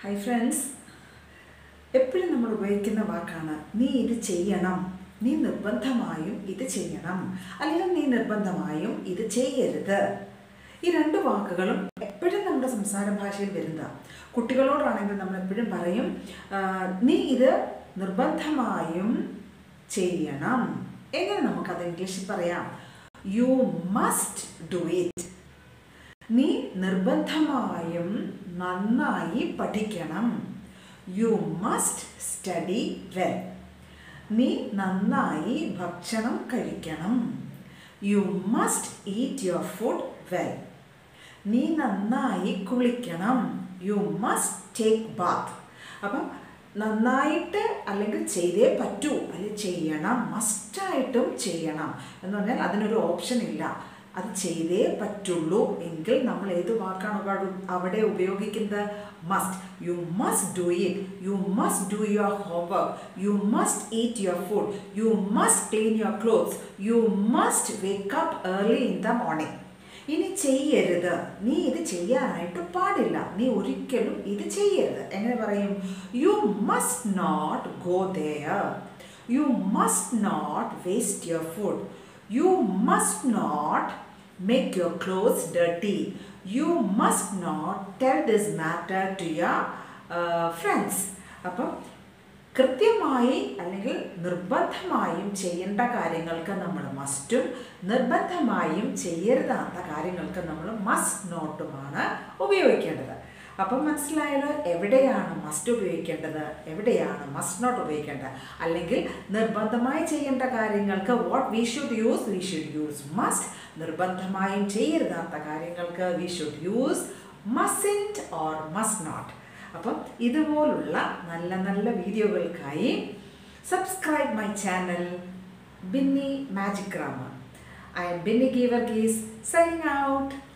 hi friends എപ്പോഴും നമ്മൾ ഉപയോഗിക്കുന്ന വാക്കാണ് നീ ഇത് ചെയ്യണം നീ നിർബന്ധമായും ഇത് ചെയ്യണം അല്ലെങ്കിൽ നീ നിർബന്ധമായും ഇത് ചെയ്യരുത് ഈ രണ്ട് വാക്കുകളും എപ്പോഴും നമ്മുടെ സംസാര ഭാഷയിൽ വരുന്നതാണ് കുട്ടികളോടാണെങ്കിൽ നമ്മൾ എപ്പോഴും പറയും ആ, നീ ഇത് നിർബന്ധമായും ചെയ്യണം എങ്ങനെ നമുക്കത് ഇംഗ്ലീഷിൽ പറയാം യു മസ്റ്റ് ഡു ഇറ്റ് നീ നിർബന്ധമായും നന്നായി പഠിക്കണം യു മസ്റ്റ് സ്റ്റഡി വെൽ നീ നന്നായി ഭക്ഷണം കഴിക്കണം you must eat your food well നീ നന്നായി കുളിക്കണം യു മസ്റ്റ് ടേക്ക് ബാത്ത് അപ്പം നന്നായിട്ട് അല്ലെങ്കിൽ ചെയ്തേ പറ്റൂ അല്ലെങ്കിൽ ചെയ്യണം മസ്റ്റായിട്ടും ചെയ്യണം എന്ന് പറഞ്ഞാൽ അതിനൊരു ഓപ്ഷൻ ഇല്ല അത് ചെയ്തേ പറ്റുള്ളൂ എങ്കിൽ നമ്മൾ ഏത് വാക്കാണ് അവിടെ- അവിടെ ഉപയോഗിക്കുന്നത് must you must do it you must do your homework you must eat your food you must clean your clothes you must wake up early in the morning ഇനി ചെയ്യരുത് നീ ഇത് ചെയ്യാനായിട്ട് പാടില്ല നീ ഒരിക്കലും ഇത് ചെയ്യരുത് എങ്ങനെ പറയും you must not go there you must not waste your food you must not make your clothes dirty you must not tell this matter to your friends അപ്പം കൃത്യമായി അല്ലെങ്കിൽ നിർബന്ധമായും ചെയ്യേണ്ട കാര്യങ്ങൾക്ക് നമ്മൾ മസ്റ്റും നിർബന്ധമായും ചെയ്യരുതാത്ത കാര്യങ്ങൾക്ക് നമ്മൾ മസ്റ്റ് നോട്ടുമാണ് ഉപയോഗിക്കേണ്ടത് അപ്പം മനസ്സിലായാലോ എവിടെയാണ് മസ്റ്റ് ഉപയോഗിക്കേണ്ടത് എവിടെയാണ് മസ്റ്റ് നോട്ട് ഉപയോഗിക്കേണ്ടത് അല്ലെങ്കിൽ നിർബന്ധമായി ചെയ്യേണ്ട കാര്യങ്ങൾക്ക് what we should use we should use must നിർബന്ധമായും ചെയ്യരുതാത്ത കാര്യങ്ങൾക്ക് we should use mustn't or must not അപ്പം ഇതുപോലുള്ള നല്ല നല്ല വീഡിയോകൾക്കായി subscribe my channel Binny magic grammar I am Binny Geevarghese signing out